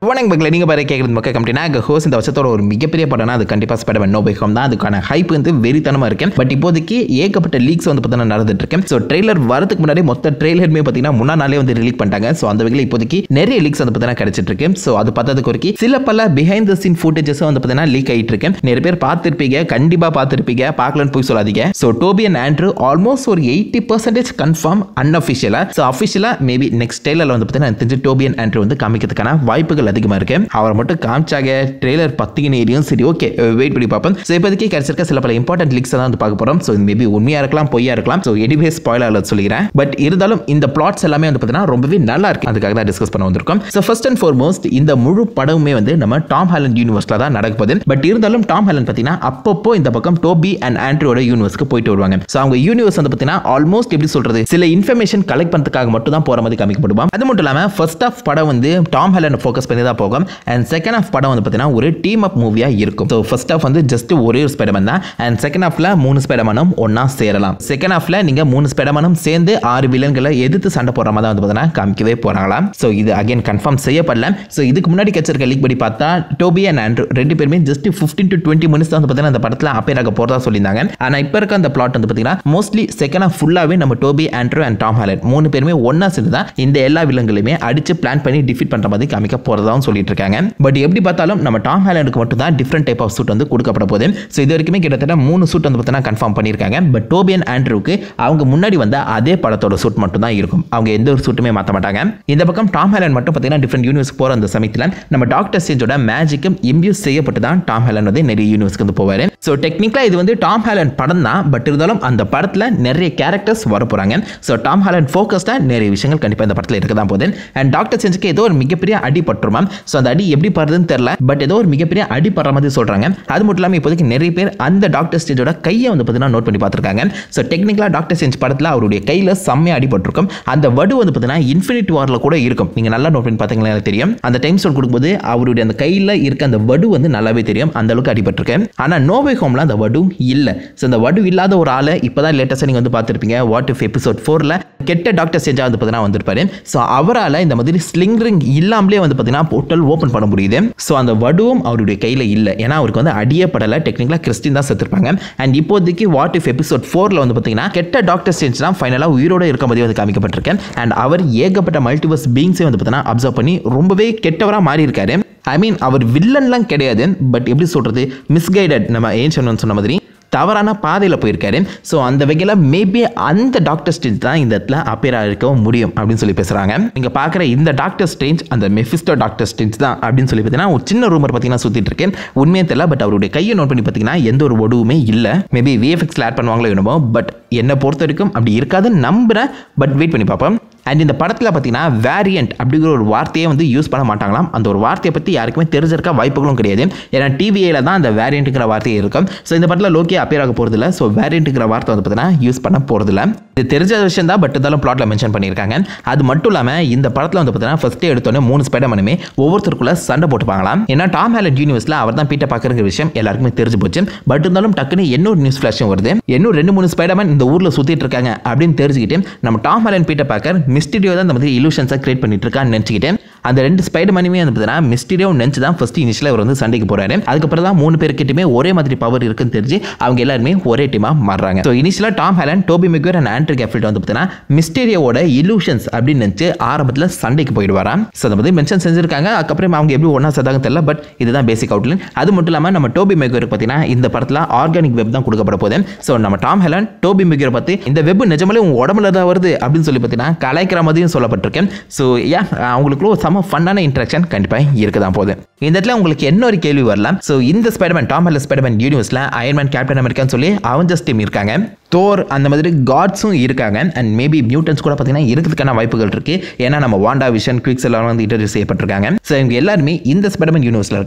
வணக்கம் மக்களே நீங்கள் பாரு கேட்குறது மக்கள் கம்பெனினா ஹோஸ் இந்த வருஷத்தோட ஒரு மிகப்பெரிய படம்னா அது கண்டிப்பாக ஸ்பைடர் நோ பை ஹோம் தான் அதுக்கான ஹைப் வந்து வெறித்தனமாக இருக்கு பட் இப்போதைக்கு ஏகப்பட்ட லீக்ஸ் வந்து பார்த்தீங்கன்னா நடந்துட்டு இருக்கு ஸோ ட்ரெய்லர் வரதுக்கு முன்னாடி மொத்த ட்ரெய்லருமே பார்த்தீங்கன்னா முன்னா நாளே வந்து ரிலீக் பண்ணிட்டாங்க ஸோ அந்த வகையில் இப்போதைக்கு நிறைய லீக்ஸ் வந்து பார்த்தீங்கன்னா கிடைச்சிட்டு இருக்கு ஸோ அது பார்த்ததுக்கு வரைக்கும் சில பல பிஹைண்ட் த சீன் ஃபுட்டேஜஸ் வந்து பார்த்தீங்கன்னா லீக் ஆகிட்டு இருக்கு நிறைய பேர் பார்த்துருப்பீங்க கண்டிப்பாக பார்த்துருப்பீங்க பார்க்கலன்னு போய் சொல்லாதீங்க so Tobey and Andrew almost ஒரு எயிட்டி பர்சன்டேஜ் கன்ஃபார்ம் அன்அஃபிஷியலாக ஸோ அஃபிஷியலாக மேபி நெக்ஸ்ட் ட்ரெய்லரில் வந்து பார்த்தீங்கன்னா எனக்கு தெரிஞ்சு டோபி அண்ட் ஆண்ட்ரூ வந்து காமிக்கிறதுக்கான வாய்ப்புகள் அதிகமாக இருக்கு அவரை மட்டும் காமிச்சாங்க ட்ரெய்லர் பத்துக்கு ஏரியும் சரி ஓகே வெயிட் பண்ணி பார்ப்போம் ஸோ இப்போதைக்கு கிடைச்சிருக்க சில பல இம்பார்ட்டன்ட் லிக்ஸ் தான் வந்து பார்க்க போகிறோம் ஸோ இது மேபி உண்மையாக இருக்கலாம் பொய்யா இருக்கலாம் ஸோ எனிவே ஸ்பாயிலர் சொல்லிக்கிறேன் பட் இருந்தாலும் இந்த பிளாட்ஸ் எல்லாமே வந்து பார்த்தீங்கன்னா ரொம்பவே நல்லா இருக்கு அதுக்காக தான் டிஸ்கஸ் பண்ண வந்திருக்கோம் ஸோ ஃபர்ஸ்ட் அண்ட் ஃபார்மோஸ்ட் இந்த முழு படமுமே வந்து நம்ம டாம் ஹாலண்ட் யூனிவர்ஸில் தான் நடக்க போகுது பட் இருந்தாலும் டாம் ஹாலண்ட் பார்த்தீங்கன்னா அப்பப்போ இந்த பக்கம் டோபி அண்ட் ஆண்ட்ரியோட யூனிவர்ஸ்க்கு போயிட்டு வருவாங்க ஸோ அவங்க யூனிவர்ஸ் வந்து பார்த்தீங்கன்னா ஆல்மோஸ்ட் எப்படி சொல்றது சில இன்ஃபர்மேஷன் கலெக்ட் பண்ணுறதுக்காக மட்டும் தான் போகிற மாதிரி காமிக்கப்படுவோம் அது மட்டும் இல்லாமல் ஃபர்ஸ்ட் ஆஃப் படம் வந்து டாம் ஹாலண்ட் ஃபோக்கஸ் பண்ணி தான் போகும் அண்ட் செகண்ட் ஆஃப் படம் வந்து பார்த்தீங்கன்னா ஒரு டீம் அப் மூவியாக இருக்கும் ஸோ ஃபர்ஸ்ட் ஆஃப் வந்து ஜஸ்ட் ஒரே ஒரு ஸ்பைடர்மேன் தான் அண்ட் செகண்ட் ஆஃப்ல மூணு ஸ்பைடர்மேனும் ஒன்றா சேரலாம் செகண்ட் ஆஃப்ல நீங்கள் மூணு ஸ்பைடர்மேனும் சேர்ந்து ஆறு வில்லன்களை எதிர்த்து சண்டை போடுற மாதிரி தான் வந்து பார்த்தீங்கன்னா காமிக்கவே போகிறாங்களாம் ஸோ இது அகைன் கன்ஃபார்ம் செய்யப்படல ஸோ இதுக்கு முன்னாடி கிடைச்சிருக்க லீக் படி பார்த்தா டோபி அண்ட் ஆண்ட்ரூ ரெண்டு பேருமே just fifteen to twenty minutes தான் வந்து பார்த்தீங்கன்னா அந்த படத்தில் அப்பேர் ஆக போகிறதா சொல்லியிருந்தாங்க ஆனால் இப்போ இருக்க அந்த பிளாட் வந்து பார்த்தீங்கன்னா மோஸ்ட்லி செகண்ட் ஆஃப் ஃபுல்லாகவே நம்ம Tobey Andrew and Tom Holland மூணு பேருமே ஒன்றா சேர்ந்து தான் இந்த எல்லா வில்லங்களையுமே அடிச்சு பிளான் பண்ணி டிஃபீட் பண்ணுற மாதிரி காமிக்க போகிறதாவும் சொல்லிட்டு இருக்காங்க பட் எப்படி பார்த்தாலும் நம்ம டாம் ஹாலண்டுக்கு மட்டும் தான் டிஃப்ரெண்ட் டைப் ஆஃப் சூட் வந்து கொடுக்கப்பட போகுது ஸோ இது வரைக்குமே கிட்டத்தட்ட மூணு சூட் வந்து பார்த்தீங்கன்னா கன்ஃபார்ம் பண்ணியிருக்காங்க பட் டோபி அண்ட் ஆண்ட்ரூக்கு அவங்க முன்னாடி வந்த அதே படத்தோட சூட் மட்டும் தான் இருக்கும் அவங்க எந்த ஒரு சூட்டுமே மாற்ற மாட்டாங்க இந்த பக்கம் டாம் ஹாலண்ட் மட்டும் பார்த்தீங்கன்னா டிஃப்ரெண்ட் யூனிவர்ஸ் போகிற அந்த சமயத்தில் நம்ம டாக்டர் ஸ்டேஞ்சோட மேஜிக்கும் இம்யூஸ் செய்யப்பட்டு தான் டாம் ஹாலண்ட் வந்து நிறைய யூனிவர்ஸ்க்கு வந்து போவார் ஸோ டெக்னிக்கலாக இது வந்து டாம் ஹாலண்ட் படம் தான் பட் இருந்தாலும் அந்த படத்தில் நிறைய கேரக்டர்ஸ் வர போகிறாங்க ஸோ டாம் ஹாலண்ட் ஃபோக்கஸ்டாக நிறைய விஷயங்கள் கண்டிப்பாக இந்த படத்தில் இருக்க தான் போகுது அண்ட் டாக்டர் ஸ்டேஞ்சுக்கு ஏதோ ஒரு மிகப்பெரிய அடி பட்டுருமா ஸோ அந்த அடி எப்படி படுறதுன்னு தெரியல பட் ஏதோ ஒரு மிகப்பெரிய அடி படுற மாதிரி சொல்கிறாங்க அது மட்டும் இல்லாமல் இப்போதைக்கு நிறைய பேர் அந்த டாக்டர் ஸ்டேஜோட கையை வந்து பார்த்தீங்கன்னா நோட் பண்ணி பார்த்துருக்காங்க ஸோ டெக்னிக்கலாக டாக்டர் ஸ்டேஞ்ச் படத்தில் அவருடைய கையில் செம்மையாக அடிபட்டிருக்கும் அந்த வடு வந்து பார்த்தீங்கன்னா இன்ஃபினிட்டி வாரில் கூட இருக்கும் நீங்கள் நல்லா நோட் பண்ணி பார்த்தீங்களா எனக்கு தெரியும் அந்த டைம் ஸ்டோன் கொடுக்கும்போது அவருடைய அந்த கையில் இருக்க அந்த வடு வந்து நல்லாவே தெரியும் அந்த அளவுக்கு அடிபட்டிருக்கு ஆனால் நோவே ஹோமில் அந்த வடு இல்லை ஸோ அந்த வடு இல்லாத ஒரு ஆளை இப்போ தான் லேட்டஸ்ட்டாக நீங்கள் வந்து பார்த்துருப்பீங்க வாட் இஃப் எபிசோட் ஃபோரில் கெட்ட டாக்டர் ஸ்டேஜாக வந்து பார்த்தீங்கன்னா வந்திருப்பாரு ஸோ அவரால் இந்த மாதிரி ஸ்லிங் ரிங் இல்லாமலே வந்து பார்த்தீங்கன்னா போர்ட்டல் ஓப்பன் பண்ண முடியுது ஸோ அந்த வடுவும் அவருடைய கையில் இல்லை ஏன்னா அவருக்கு வந்து அடியே படலை டெக்னிக்கலாக கிறிஸ்டின் தான் செத்துருப்பாங்க அண்ட் இப்போதைக்கு வாட் இஃப் எபிசோட் ஃபோரில் வந்து பார்த்தீங்கன்னா கெட்ட டாக்டர் ஸ்டேஜ் தான் ஃபைனலாக உயிரோடு இருக்க மாதிரி வந்து காமிக்கப்பட்டிருக்கேன் அண்ட் அவர் ஏகப்பட்ட மல்டிவர்ஸ் பீங்ஸே வந்து பார்த்தீங்கன்னா அப்சர்வ் பண்ணி ரொம்பவே கெட்டவராக மாறி இருக்காரு ஐ மீன் அவர் வில்லன்லாம் கிடையாது பட் எப்படி சொல்கிறது மிஸ்கைடட் நம்ம ஏன் சொன்ன மாதிரி தவறான பாதையில் போயிருக்காரு ஸோ அந்த வகையில் மேபி அந்த டாக்டர் ஸ்டேஞ்ச் தான் இந்த இடத்துல அப்பேராக இருக்கவும் முடியும் அப்படின்னு சொல்லி பேசுகிறாங்க நீங்கள் பார்க்குற இந்த டாக்டர் ஸ்டேஞ்ச் அந்த மெஃபிஸ்டோ டாக்டர் ஸ்டேஞ்ச் தான் அப்படின்னு சொல்லி பார்த்தீங்கன்னா ஒரு சின்ன ரூமர் பார்த்தீங்கன்னா சுற்றிட்டு இருக்கேன் உண்மையே தெரியல பட் அவருடைய கையை நோட் பண்ணி பார்த்தீங்கன்னா எந்த ஒரு ஒடுவுமே இல்லை மேபி விஎஃப்எக்ஸில் ஆட் பண்ணுவாங்களோ என்னமோ பட் என்னை பொறுத்த வரைக்கும் அப்படி இருக்காதுன்னு நம்புகிறேன் பட் வெயிட் பண்ணி பார்ப்போம் அண்ட் இந்த படத்தில் பார்த்தீங்கன்னா வேரியண்ட் அப்படிங்கிற ஒரு வார்த்தையை வந்து யூஸ் பண்ண மாட்டாங்களாம் அந்த ஒரு வார்த்தையை பற்றி யாருக்குமே தெரிஞ்சிருக்க வாய்ப்புகளும் கிடையாது ஏன்னா டிவிஏல தான் அந்த வேரியண்ட்டுங்கிற வார்த்தையே இருக்கும் ஸோ இந்த படத்தில் லோக்கே அப்பியர் ஆக போகிறதில்ல ஸோ வேரியண்ட்டுங்கிற வார்த்தை வந்து பார்த்தீங்கன்னா யூஸ் பண்ண போகிறதில்ல இது தெரிஞ்ச விஷயம் தான் பட் இருந்தாலும் பிளாட்டில் மென்ஷன் பண்ணியிருக்காங்க அது மட்டும் இல்லாமல் இந்த படத்தில் வந்து பார்த்தீங்கன்னா ஃபஸ்ட்டே எடுத்தோன்னே மூணு ஸ்பைடர்மனுமே ஒவ்வொருத்தருக்குள்ள சண்டை போட்டுப்பாங்களாம் ஏன்னா டாம் ஹேலட் யூனிவர்ஸில் அவர் தான் பீட்டை பார்க்குற விஷயம் எல்லாருக்குமே தெரிஞ்சு போச்சு பட் இருந்தாலும் டக்குன்னு இன்னொரு நியூஸ் ஃப்ளாஷும் வருது இன்னும் ரெண்டு மூணு ஸ்பைடர்மேன் இந்த ஊரில் சுற்றிட்டு இருக்காங்க அப்படின்னு தெரிஞ்சுக்கிட்டு நம்ம டாம் ஹேலன் பீட்டை பார்க்கர் மிஸ்டிரியோ தான் இந்த மாதிரி இலூஷன்ஸை கிரியேட் பண்ணிட்டு இருக்கான்னு நினச்சிக்கிட்டேன் அந்த ரெண்டு ஸ்பைடர் மணிமே வந்து பார்த்தீங்கன்னா மிஸ்டீரியோ நினச்சி தான் ஃபஸ்ட் இனிஷியலாக அவர் வந்து சண்டைக்கு போகிறாரு அதுக்கப்புறம் தான் மூணு பேருக்கிட்டுமே ஒரே மாதிரி பவர் இருக்குன்னு தெரிஞ்சு அவங்க எல்லாருமே ஒரே டீமாக மாறுறாங்க ஸோ இனிஷியலாக Tom Holland Tobey Maguire and Andrew Garfield வந்து பார்த்தீங்கன்னா மிஸ்டீரியோட இலூஷன்ஸ் அப்படின்னு நினச்சி ஆரம்பத்தில் சண்டைக்கு போயிடுவாராம் ஸோ அந்த மாதிரி மென்ஷன் செஞ்சிருக்காங்க அதுக்கப்புறம் அவங்க எப்படி ஒன்றா சேர்ந்தாங்க தெரியல பட் இதுதான் பேசிக் அவுட்லைன் அது மட்டும் இல்லாமல் நம்ம டோபி மெக்யூருக்கு பார்த்தீங்கன்னா இந்த படத்தில் ஆர்கானிக் வெப் தான் கொடுக்கப்பட போகுது ஸோ நம்ம டாம் ஹேலன் டோபி மெக்யூரை பார்த்து இந்த வெப் நிஜமாலே உங்கள் உடம்புல தான் வருது அப்படின்னு சொல்லி பார்த்தீங்கன்னா கலாய்க்கிற மாதிரியும் சொல்லப்பட்டிருக்கேன் ஸோ ஏன் அவங்களுக்குள்ள ஒரு செம ஃபன்னான இன்ட்ராக்ஷன் கண்டிப்பாக இருக்க தான் போகுது இந்த இடத்துல உங்களுக்கு என்ன ஒரு கேள்வி வரலாம் ஸோ இந்த ஸ்பைடர்மேன் டாம் ஹெல் ஸ்பைடர்மேன் யூனிவர்ஸில் அயர்மேன் கேப்டன் அமெரிக்கான்னு சொல்லி அவஞ்சஸ் டீம் இருக்காங்க தோர் அந்த மாதிரி காட்ஸும் இருக்காங்க அண்ட் மேபி மியூட்டன்ஸ் கூட பார்த்தீங்கன்னா இருக்கிறதுக்கான வாய்ப்புகள் இருக்கு ஏன்னா நம்ம வாண்டா விஷன் குவிக்ஸ் எல்லாம் வந்து இன்ட்ரடியூஸ் செய்யப்பட்டிருக்காங்க ஸோ இவங்க எல்லாருமே இந்த ஸ்பைடர்மேன் யூனிவர்ஸில் இருக்காங்க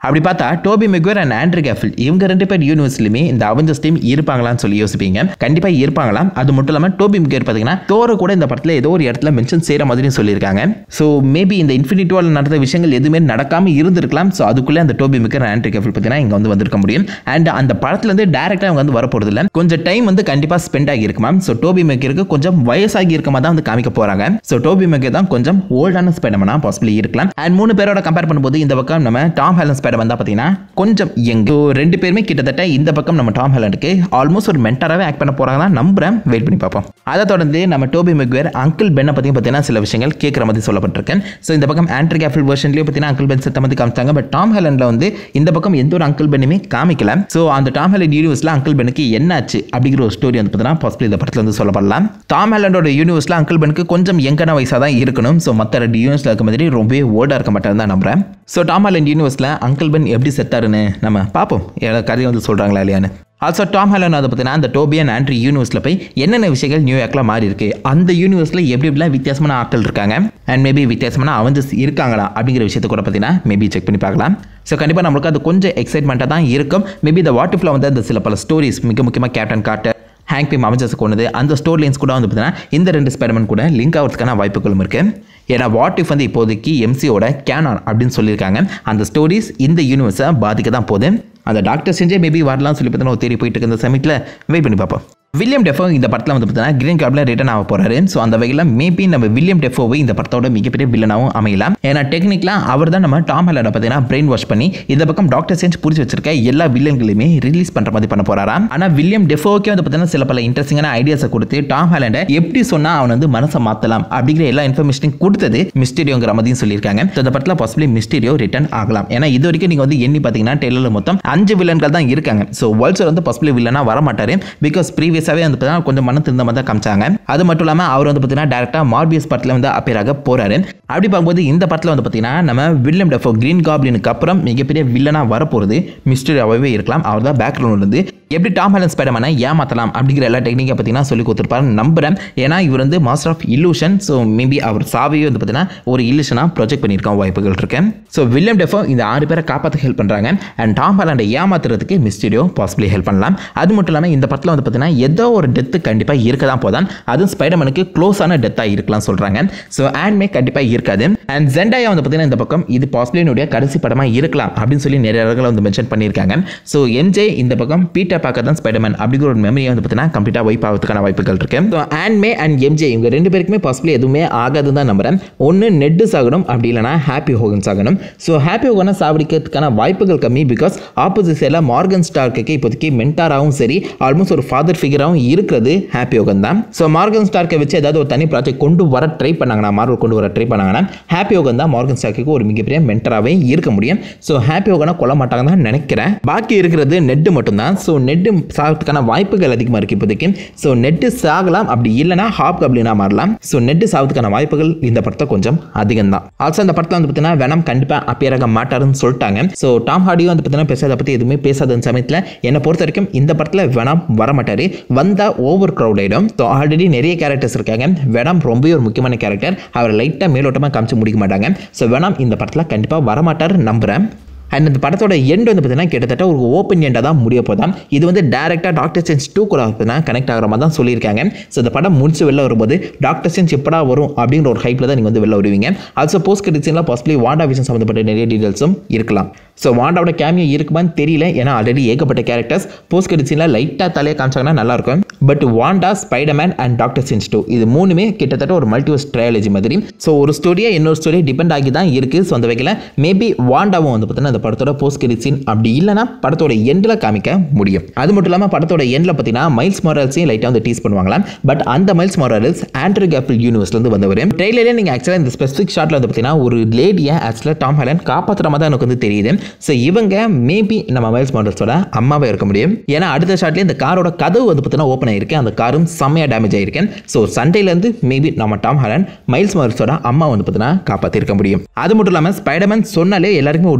அப்படி பார்த்தா Tobey Maguire and Andrew Garfield இவங்க ரெண்டு பேர் யூனிவர்ஸ்லையுமே இந்த அவெஞ்சர்ஸ் டீம் இருப்பாங்களான்னு சொல்லி யோசிப்பீங்க கண்டிப்பா இருப்பாங்களாம் அது மட்டும் இல்லாமல் டோபி மெக்வேர் பார்த்தீங்கன்னா தோர கூட இந்த படத்தில் ஏதோ ஒரு இடத்துல மென்ஷன் செய்கிற மாதிரியும் சொல்லியிருக்காங்க ஸோ மேபி இந்த இன்ஃபினிட்டி வால் நடந்த விஷயங்கள் எதுவுமே நடக்காம இருந்திருக்கலாம் ஸோ அதுக்குள்ளே அந்த டோபி மெக்கர் ஆண்ட்ரி கேஃபில் பார்த்தீங்கன்னா இங்கே வந்து வந்திருக்க முடியும் அண்ட் அந்த படத்துலேருந்து டேரெக்டாக அவங்க வந்து வரப்போறது இல்லை கொஞ்சம் டைம் வந்து கண்டிப்பாக ஸ்பெண்ட் ஆகியிருக்குமா ஸோ டோபி மெக்கருக்கு கொஞ்சம் வயசாகி இருக்க மாதிரி தான் வந்து காமிக்க போகிறாங்க ஸோ டோபி மெக்கர் தான் கொஞ்சம் ஓல்டான ஸ்பைடமனா பாசிபிளி இருக்கலாம் அண்ட் மூணு பேரோட கம்பேர் பண்ணும்போது இந்த பக்கம் நம்ம டாம் ஹேலன் ஸ்பைடர் வந்தா பார்த்தீங்கன்னா கொஞ்சம் யங் ஸோ ரெண்டு பேருமே கிட்டத்தட்ட இந்த பக்கம் நம்ம டாம் ஹேலண்டுக்கு ஆல்மோஸ்ட் ஒரு மென்டராகவே ஆக்ட் பண்ண போகிறாங்க தான் நம்புறேன் வெயிட் பண்ணி பார்ப்போம் அதை தொடர்ந்து நம்ம டோபி மெக்வேர் அங்கிள் பென்னை பற்றி பார்த்தீங்கன்னா சில விஷயங்கள் கேட்குற மாதிரி சொல்லப்பட்டிருக்கேன் ஸோ இந்த பக்கம் ஆண்ட்ரி கேஃபில் வெர்ஷன்லேயே பார்த்தீங்கன்னா அங்கிள் பென் செத்த மாதிரி காமிச்சாங்க பட் டாம் ஹேலண்டில் வந்து இந்த பக்கம் எந்த ஒரு அங்கிள் பெண்ணுமே காமிக்கல ஸோ அந்த டாம் ஹேலண்ட் யூனிவர்ஸில் அங்கிள் பெனுக்கு என்னாச்சு அப்படிங்கிற ஒரு ஸ்டோரி வந்து பார்த்தீங்கன்னா பாசிபிள் இந்த படத்தில் வந்து சொல்லப்படலாம் டாம் ஹேலண்டோட யூனிவர்ஸில் அங்கிள் பெனுக்கு கொஞ்சம் யங்கான வயசாக தான் இருக்கணும் ஸோ மற்ற ரெண்டு யூனிவர்ஸில் இருக்க மாதிரி ரொம்பவே ஓல்டாக இருக்க மாட்டேன் தான் நம்புறேன் ஸோ டாம் ஹேலண்ட் யூனிவர்ஸில் அங்கிள் பென் எப்படி செத்தாருன்னு நம்ம பார்ப்போம் ஏதாவது கதையை வந்து சொல்கிறாங்களா இல்லையான்னு ஆல்சோ டாம் ஹேலன் அதை பார்த்தீங்கன்னா அந்த டோபி அண்ட் ஆண்ட்ரி யூனிவர்ஸில் போய் என்னென்ன விஷயங்கள் நியூயார்க்கில் மாறி இருக்கு அந்த யூனிவர்ஸில் எப்படி எப்படிலாம் வித்தியாசமான ஆட்கள் இருக்காங்க அண்ட் மேபி வித்தியாசமான அவஞ்சஸ் இருக்காங்களா அப்படிங்கிற விஷயத்தை கூட பார்த்தீங்கன்னா மேபி செக் பண்ணி பார்க்கலாம் ஸோ கண்டிப்பாக நம்மளுக்கு அது கொஞ்சம் எக்ஸைட்மெண்ட்டாக தான் இருக்கும் மேபி இந்த வாட்டிஃபில் வந்து அந்த சில பல ஸ்டோரிஸ் மிக முக்கியமாக Captain Carter Hank Pym Avengers கொண்டது அந்த ஸ்டோரி லைன்ஸ் கூட வந்து பார்த்தீங்கன்னா இந்த ரெண்டு ஸ்பைடர்மேன் கூட லிங்க் ஆகிறதுக்கான வாய்ப்புகளும் இருக்குது ஏன்னா வாட் இஃப் வந்து இப்போதைக்கு எம்சியோட கேனான் அப்படின்னு சொல்லியிருக்காங்க அந்த ஸ்டோரிஸ் இந்த யூனிவர்ஸை பாதிக்க தான் போகுது அந்த டாக்டர் செஞ்சே மேபி வரலாம்னு சொல்லி பார்த்தீங்கன்னா தேடி போயிட்டு இருக்க இந்த சமயத்தில் வெயிட் பண்ணி பார்ப்போம் வில்லியம் டெஃபோ இந்த படத்தில் வந்து பார்த்தீங்கன்னா கிரீன் கார்டில் ரிட்டர்ன் ஆக போறாரு ஸோ அந்த வகையில் மேபி நம்ம வில்லியம் டெஃபோவை இந்த படத்தோட மிகப்பெரிய வில்லனாகவும் அமையலாம் ஏன்னா டெக்னிக்கலாக அவர் தான் நம்ம டாம் ஹெலரை பார்த்தீங்கன்னா பிரெயின் வாஷ் பண்ணி இந்த பக்கம் டாக்டர் சேஞ்ச் புரிச்சு வச்சிருக்க எல்லா வில்லன்களையுமே ரிலீஸ் பண்ணுற மாதிரி பண்ண போறாராம் ஆனால் வில்லியம் டெஃபோக்கே வந்து பார்த்தீங்கன்னா சில பல இன்ட்ரெஸ்டிங்கான ஐடியாஸை கொடுத்து டாம் ஹேலண்டை எப்படி சொன்னால் அவன் வந்து மனசை மாற்றலாம் அப்படிங்கிற எல்லா இன்ஃபர்மேஷனையும் கொடுத்தது மிஸ்டீரியோங்கிற மாதிரியும் சொல்லியிருக்காங்க ஸோ இந்த படத்தில் பாசிபிளி மிஸ்டீரியோ ரிட்டர்ன் ஆகலாம் ஏன்னா இது வரைக்கும் நீங்கள் வந்து எண்ணி பார்த்தீங்கன்னா டெய்லரில் மொத்தம் அஞ்சு வில்லன்கள் தான் இருக்காங்க ஸோ வேர்ல்ட்ஸர் வந்து பாசிபிளி வில்லனாக வர மாட்டார் பிகாஸ் ப்ரீவியஸாகவே வந்து பார்த்தீங்கன்னா கொஞ்சம் மன திருந்த மாதிரி தான் காமிச்சாங்க அது மட்டும் இல்லாமல் அவர் வந்து பார்த்தீங்கன்னா டேரக்டாக மார்பியஸ் படத்தில் வந்து appear ஆக போறாரு அப்படி பார்க்கும்போது இந்த படத்தில் வந்து பார்த்தீங்கன்னா நம்ம வில்லியம் டெஃபோ கிரீன் காப்ளினுக்கு அப்புறம் மிகப்பெரிய வில்லனாக வரப்போகிறது மிஸ்டரியாகவே இருக்கலாம் அவர் தான் பேக்ரவுண்ட் இருந்து எப்படி டாம் ஹேலன் ஸ்பைடர்மேனை ஏமாத்தலாம் அப்படிங்கிற எல்லா டெக்னிக்கை பார்த்தீங்கன்னா சொல்லி கொடுத்துருப்பாரு நம்புறேன் ஏன்னா இவர் வந்து master of illusion so maybe அவர் சாவையே வந்து பார்த்தீங்கன்னா ஒரு இல்லூஷனாக ப்ரொஜெக்ட் பண்ணியிருக்க வாய்ப்புகள் இருக்கு ஸோ வில்லியம் டெஃபோ இந்த ஆறு பேரை காப்பாற்ற ஹெல்ப் பண்ணுறாங்க அண்ட் டாம் ஹேலண்டை ஏமாத்துறதுக்கு மிஸ்டீரியோ பாசிபிளி ஹெல்ப் பண்ணலாம் அது மட்டும் இல்லாமல் இந்த படத்தில் வந்து பார்த்தீங்கன்னா ஏதோ ஒரு டெத்து கண்டிப்பாக இருக்க தான் போதான் அதுவும் ஸ்பைடர்மேனுக்கு க்ளோஸான டெத்தாக இருக்கலாம் சொல்கிறாங்க ஸோ ஆண்ட்மே கண்டிப்பாக இருக்காது அண்ட் ஜெண்டாயா வந்து பார்த்தீங்கன்னா இந்த பக்கம் இது பாசிபிளினுடைய கடைசி படமாக இருக்கலாம் அப்படின்னு சொல்லி நிறைய இடங்களை வந்து மென்ஷன் பண்ணியிருக்காங்க ஸோ என்ஜே இந்த பக்கம் பீட்டர் பார்க்க தான் ஸ்பைடர்மேன் அப்படிங்கிற ஒரு மெமரியை வந்து பார்த்தீங்கன்னா கம்ப்ளீட்டாக வைப் ஆகிறதுக்கான வாய்ப்புகள் இருக்கு ஸோ ஆண்ட்மே அண்ட் எம்ஜே இவங்க ரெண்டு பேருக்குமே பாசிபிளி எதுவுமே ஆகாதுன்னு தான் நம்புறேன் ஒன்று நெட்டு சாகணும் அப்படி இல்லைனா ஹாப்பி ஹோகன் சாகணும் ஸோ ஹாப்பி ஹோகனை சாவடிக்கிறதுக்கான வாய்ப்புகள் கம்மி பிகாஸ் ஆப்போசிட் சைடில் மார்கன் ஸ்டார்க்கு இப்போதைக்கு மென்டாராகவும் சரி ஆல்மோஸ்ட் ஒரு ஃபாதர் ஃபிகராகவும் இருக்கிறது ஹாப்பி ஹோகன் தான் ஸோ மார்கன் ஸ்டார்க்கை வச்சு ஏதாவது ஒரு தனி ப்ராஜெக்ட் கொண்டு வர ட்ரை பண்ணாங்கன்னா மார்வல் கொண்டு வர ட்ரை பண்ணாங்கன்னா ஹாப்பி ஹோகன் தான் மார்கன் ஸ்டார்க்கு ஒரு மிகப்பெரிய மென்டராகவே இருக்க முடியும் ஸோ ஹாப்பி ஹோகனை கொல்ல மாட்டாங்க தான் நினைக்கிறேன் பாக்கி இருக்கிறது நெட்டு மட்டும்தான் ஸோ நெட்டு சாகிறதுக்கான வாய்ப்புகள் அதிகமாக இருக்குது இப்போதைக்கு ஸோ நெட்டு சாகலாம் அப்படி இல்லைனா ஹாப் கப்ளினா மாறலாம் ஸோ நெட்டு சாகிறதுக்கான வாய்ப்புகள் இந்த படத்தை கொஞ்சம் அதிகம் தான் ஆல்சோ இந்த படத்தில் வந்து பார்த்தீங்கன்னா வெனம் கண்டிப்பாக அப்பியர் ஆக மாட்டாருன்னு சொல்லிட்டாங்க ஸோ டாம் ஹார்டியும் வந்து பார்த்தீங்கன்னா பேசாத பற்றி எதுவுமே பேசாத சமயத்தில் என்னை பொறுத்த வரைக்கும் இந்த படத்தில் வெனம் வர மாட்டார் வந்தால் ஓவர் க்ரௌட் ஆகிடும் ஸோ ஆல்ரெடி நிறைய கேரக்டர்ஸ் இருக்காங்க வெனம் ரொம்பவே ஒரு முக்கியமான கேரக்டர் அவர் லைட்டாக மேலோட்டமாக காமிச்சு முடிக்க மாட்டாங்க ஸோ வெனம் இந்த படத்தில் கண்டிப்பாக வரமாட்டார் நம்புகிறேன் அண்ட் இந்த படத்தோட எண்ட் வந்து பார்த்தீங்கன்னா கிட்டத்தட்ட ஒரு ஓப்பன் எண்டாக தான் முடிய போதான் இது வந்து டேரெக்டாக டாக்டர் சென்ஸ் டூ கூட பார்த்தீங்கன்னா கனெக்ட் ஆகிற மாதிரி தான் சொல்லியிருக்காங்க ஸோ இந்த படம் முடிச்சு வெளில வரும்போது டாக்டர் சென்ஸ் எப்படா வரும் அப்படிங்கிற ஒரு ஹைப்பில் தான் நீங்கள் வந்து வெளில வருவீங்க ஆல்சோ போஸ்ட் கிரெடிட்ஸில் பாசிபிளி வாண்டா விஷன் சம்மந்தப்பட்ட நிறைய டீட்டெயில்ஸும் இருக்கலாம் ஸோ வாண்டாவோட கேமியோ இருக்குமான்னு தெரியல ஏன்னா ஆல்ரெடி ஏகப்பட்ட கேரக்டர்ஸ் போஸ்ட் கிரெடிட்ஸில் லைட்டாக தலையை காமிச்சாங்கன்னா நல்லாயிருக்கும் but Wanda Spiderman and doctor sense two இது மூணுமே கிட்டத்தட்ட ஒரு மல்டிவர்ஸ் ட்ரையாலஜி மாதிரி ஸோ ஒரு ஸ்டோரியை இன்னொரு ஸ்டோரியை டிபெண்ட் ஆகி தான் இருக்குது ஸோ அந்த வகையில் மேபி வாண்டாவும் வந்து பார்த்தீங்கன்னா அந்த படத்தோட போஸ்ட் கிரெடிட் சீன் அப்படி இல்லைனா படத்தோட எண்டில் காமிக்க முடியும் அது மட்டும் இல்லாமல் படத்தோட எண்டில் பார்த்தீங்கன்னா மைல்ஸ் மாரல்ஸையும் லைட்டாக வந்து டீஸ் பண்ணுவாங்களாம் பட் அந்த மைல்ஸ் மாரல்ஸ் ஆண்ட்ரூ கேப்பிள் யூனிவர்ஸ்லேருந்து வந்தவர் ட்ரெயிலரே நீங்கள் ஆக்சுவலாக இந்த ஸ்பெசிஃபிக் ஷாட்டில் வந்து பார்த்தீங்கன்னா ஒரு லேடியை ஆக்சுவலாக டாம் ஹேலன் காப்பாற்றுற மாதிரி தான் எனக்கு வந்து தெரியுது ஸோ இவங்க மேபி நம்ம மைல்ஸ் மாரல்ஸோட அம்மாவே இருக்க முடியும் ஏன்னா அடுத்த ஷாட்லேயே இந்த காரோட கதவு வந்து பார்த்தீங்கன்னா ஓப்பன் ஆயிருக்கு அந்த காரும் செம்மையாக டேமேஜ் ஆயிருக்கேன் ஸோ சண்டேலேருந்து மேபி நம்ம டாம் ஹேலன் மைல்ஸ் மாரல்ஸோட அம்மா வந்து பார்த்தீங்கன்னா காப்பாற்றிருக்க முடியும் அது மட்டும் இல்லாமல் ஸ்பைடர்மேன் சொன்னாலே எல்லாருக்குமே ஒரு டைலாக்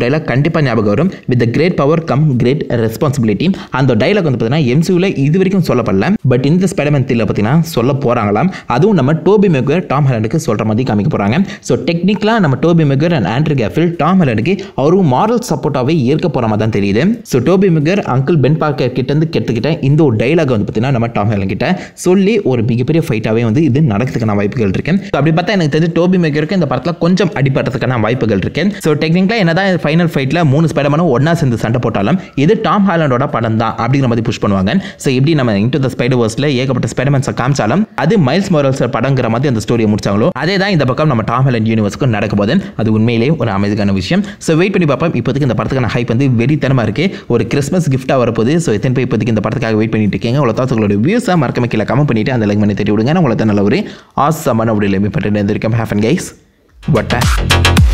கண்டிப்பாக ஞாபகம் வரும் with great power come great responsibility அந்த டைலாக் வந்து பார்த்தீங்கன்னா எம்சியூவில் இது வரைக்கும் சொல்லப்படல பட் இந்த ஸ்பைடர்மேன் த்ரீல பார்த்தீங்கன்னா சொல்ல போகிறாங்களாம் அதுவும் நம்ம டோபி மெகுவர் டாம் ஹாலண்டுக்கு சொல்கிற மாதிரி காமிக்க போகிறாங்க ஸோ டெக்னிக்கலாக நம்ம Tobey Maguire and Andrew Garfield Tom ஹாலண்டுக்கு அவரும் மாரல் சப்போர்ட்டாகவே ஏற்க போகிற மாதிரி தான் தெரியுது so Tobey Maguire uncle Ben Parker கிட்டேருந்து கெடுத்துக்கிட்ட இந்த ஒரு டைலாக் வந்து பார்த்தீங்கன்னா நம்ம டாம் ஹாலண்ட் கிட்ட சொல்லி ஒரு மிகப்பெரிய ஃபைட்டாகவே வந்து இது நடக்கிறதுக்கான வாய்ப்புகள் இருக்கு ஸோ அப்படி பார்த்தா எனக்கு தெரிஞ்சு டோபி மெகருக்கு இந்த படத்தில் கொஞ்சம் அடிபடுறதுக்கான வாய்ப்புகள் இருக்கு ஸோ டெக்னிக்கலாக என்னதான் ஃபைனல் ஃபைட்டில் மூணு ஸ்பைடர்மேனும் ஒன்றா சேர்ந்து சண்டை போட்டாலும் இது டாம் ஹாலண்டோட படம் தான் அப்படிங்கிற மாதிரி புஷ் பண்ணுவாங்க ஸோ எப்படி நம்ம இன்டு த ஸ்பைடர் வர்ஸில் ஏகப்பட்ட ஸ்பைடர்மேன்ஸை காமிச்சாலும் அது மைல்ஸ் மோரல்ஸ் படங்கிற மாதிரி அந்த ஸ்டோரியை முடிச்சாங்களோ அதே தான் இந்த பக்கம் நம்ம டாம் ஹாலண்ட் யூனிவர்ஸ்க்கும் நடக்க போது அது உண்மையிலேயே ஒரு அமைதிக்கான விஷயம் ஸோ வெயிட் பண்ணி பார்ப்போம் இப்போதைக்கு இந்த படத்துக்கான ஹைப் வந்து வெறித்தனமாக இருக்கு ஒரு கிறிஸ்மஸ் கிஃப்ட்டாக வரப்போகுது ஸோ எத்தனை பேர் இப்போதைக்கு இந்த படத்துக்காக வெயிட் பண்ணிட்டு இருக்கீங்க உங்களை தாத்து உங்களோட வியூஸாக மறக்காம கீழே கமெண்ட் பண்ணிட்டு அந்த லைக் பண்ணி தெரிவிடுங்க நான் உங்களை தான் நல்ல ஒரு ஆசமான அப்படி லிமிட் பண்ணிட்டு இருந்திருக்கேன் ஹேஃபன் கைஸ் வட்டா